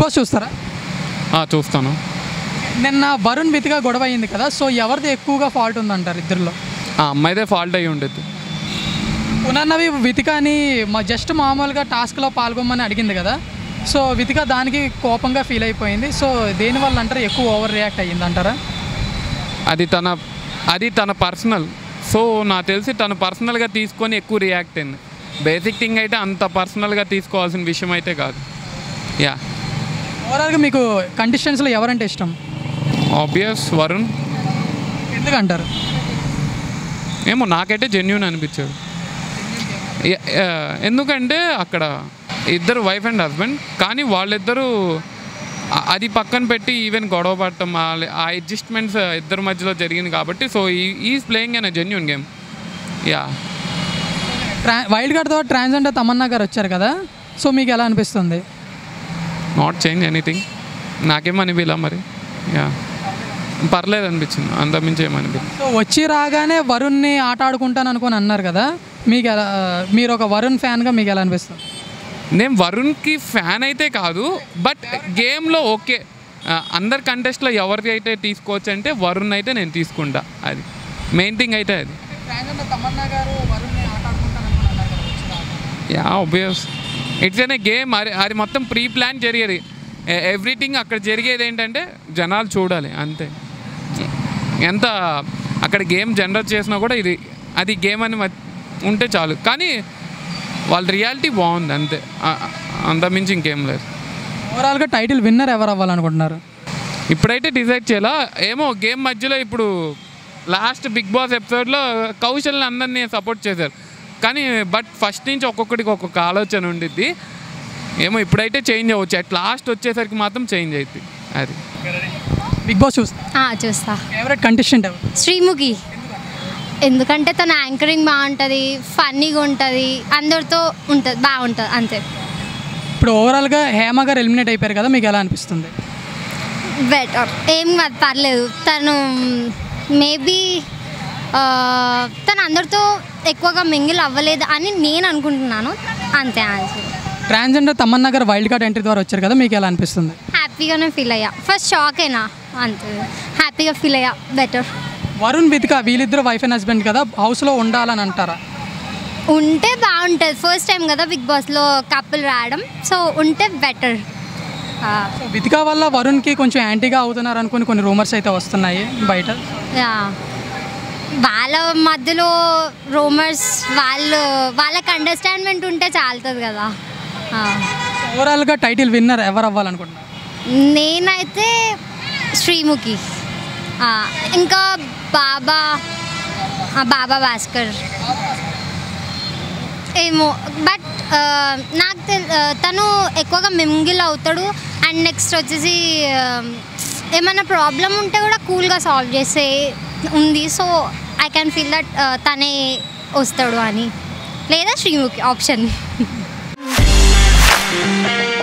Boss చూస్తారా ఆ, చూస్తాను నిన్న వరుణ్ వితిగా గొడవ అయింది కదా సో ఎవరిది ఎక్కువగా ఫాల్ట్ ఉందంటారు ఇద్దరిలో ఆ అమ్మాయిదే ఫాల్ట్ అయ్యి ఉండేది పునర్నవి వితికాని మా జస్ట్ మామూలుగా టాస్క్లో పాల్గొమ్మని అడిగింది కదా సో వితిక దానికి కోపంగా ఫీల్ అయిపోయింది సో దేనివల్ల అంటారు ఎక్కువ ఓవర్ రియాక్ట్ అయ్యింది అంటారా అది తన అది తన పర్సనల్ సో నాకు తెలిసి తను పర్సనల్గా తీసుకొని ఎక్కువ రియాక్ట్ అయింది బేసిక్ థింగ్ అయితే అంత పర్సనల్గా తీసుకోవాల్సిన విషయం అయితే కాదు యా ఓవరాల్గా మీకు కండిషన్స్లో ఎవరంటే ఇష్టం ఆబ్వియస్ వరుణ్ ఎందుకంటారు ఏమో నాకైతే జెన్యున్ అనిపించాడు ఎ- ఆ, ఎందుకంటే అక్కడ ఇద్దరు వైఫ్ అండ్ హస్బెండ్ కానీ వాళ్ళిద్దరూ ఆ- అది పక్కన పెట్టి ఈవెన్ గొడవ పడటం ఆ- ఆ అడ్జస్ట్మెంట్స్ ఇద్దరి మధ్యలో జరిగింది కాబట్టి so is playing an genuine game yeah ట్రా వైల్డ్ కార్డ్ తర్వాత ట్రాన్స్జెండర్ తమన్నా గారు వచ్చారు కదా సో మీకు ఎలా అనిపిస్తుంది నాట్ చేంజ్ ఎనీథింగ్ నాకేం అనిపించలా మరి యా పర్లేదు అనిపించింది అంతమించి ఏమనిపించింది సో వచ్చి రాగానే వరుణ్ని ఆట ఆడుకుంటాను అనుకొని అన్నారు కదా మీకు ఎలా మీరు ఒక వరుణ్ ఫ్యాన్గా మీకు ఎలా అనిపిస్తుంది నేను వరుణ్కి ఫ్యాన్ అయితే కాదు బట్ గేమ్లో ఓకే ఆ, అందరు కంటెస్ట్లో ఎవరికి అయితే తీసుకోవచ్చు అంటే వరుణ్ అయితే నేను తీసుకుంటా అది మెయిన్ థింగ్ అయితే అది తమన్నా గారు వరుణ్ని ఆట ఆడుకుంటాను యా ఒబియస్ ఇట్స్ అనే గేమ్ అది అది మొత్తం ప్రీ ప్లాన్ జరిగేది ఎవ్రీథింగ్ అక్కడ జరిగేది ఏంటంటే జనాలు చూడాలి అంతే ఎంత అక్కడ గేమ్ జనరేట్ చేసినా కూడా ఇది అది గేమ్ అని మ- ఉంటే చాలు కానీ వాళ్ళ రియాలిటీ బాగుంది అంతే ఆ- అంతమించి ఇంకేం లేదు ఓవరాల్గా టైటిల్ విన్నర్ ఎవరు అవ్వాలనుకుంటున్నారు ఇప్పుడైతే డిసైడ్ చేయాలా ఏమో గేమ్ మధ్యలో ఇప్పుడు లాస్ట్ బిగ్ బాస్ ఎపిసోడ్లో కౌశల్ని అందరినీ సపోర్ట్ చేశారు కానీ బట్ ఫస్ట్ నుంచి ఒక్కొక్కడికి ఒక్కొక్క ఆలోచన ఉండిద్ది ఏమో ఇప్పుడైతే చేంజ్ అవ్వచ్చు అట్ లాస్ట్ వచ్చేసరికి మాత్రం చేంజ్ అవుతుంది అది బిగ్ బాస్ చూస్తా ఆ, చూస్తా ఫేవరెట్ కంటెస్టెంట్ ఎవరు శ్రీముఖి ఎందుకంటే తన యాంకరింగ్ బాగుంటుంది ఫన్నీగా ఉంటుంది అందరితో ఉంటుంది బాగుంటుంది అంతే ఇప్పుడు ఓవరాల్గా హేమ గారు ఎలిమినేట్ అయిపోయారు కదా మీకు ఎలా అనిపిస్తుంది బెటర్ ఏం కాదు పర్లేదు తను మేబీ తను అందరితో ఎక్కువగా మింగిల్ అవ్వలేదు అని నేను అనుకుంటున్నాను అంతే ఆన్సర్ ట్రాన్స్జెండర్ తమన్నా గారు వైల్డ్ కార్డ్ ఎంట్రీ ద్వారా వచ్చారు కదా మీకు ఎలా అనిపిస్తుంది హ్యాపీగానే ఫీల్ అయ్యా ఫస్ట్ షాక్ అయినా అంతే హ్యాపీగా ఫీల్ అయ్యా బెటర్ వరుణ్ వితిక వీళ్ళిద్దరు వైఫ్ అండ్ హస్బెండ్ కదా హౌస్లో ఉండాలని అంటారా ఉంటే బాగుంటుంది ఫస్ట్ టైం కదా బిగ్ బాస్లో కప్పులు రావడం సో ఉంటే బెటర్ సో వితిక వల్ల వరుణ్కి కొంచెం యాంటీగా అవుతున్నారు అనుకుని కొన్ని రూమర్స్ అయితే వస్తున్నాయి బయట వాళ్ళ మధ్యలో రోమర్స్ వాళ్ళు వాళ్ళకి అండర్స్టాండ్మెంట్ ఉంటే చాలుతుంది కదా ఆ. ఓవరాల్గా టైటిల్ విన్నర్ ఎవరు అవ్వాలనుకుంటున్నారు నేనైతే శ్రీముఖి ఆ, ఇంకా బాబా ఆ, బాబా భాస్కర్ ఏమో బట్ నాకు తెల్ ఆ, తను ఎక్కువగా మింగిల్ అవుతాడు అండ్ నెక్స్ట్ వచ్చేసి ఆ, ఏమైనా ప్రాబ్లం ఉంటే కూడా కూల్గా సాల్వ్ చేసే ఉంది so I can feel that తనే వస్తాడు అని లేదా శ్రీముఖి ఆప్షన్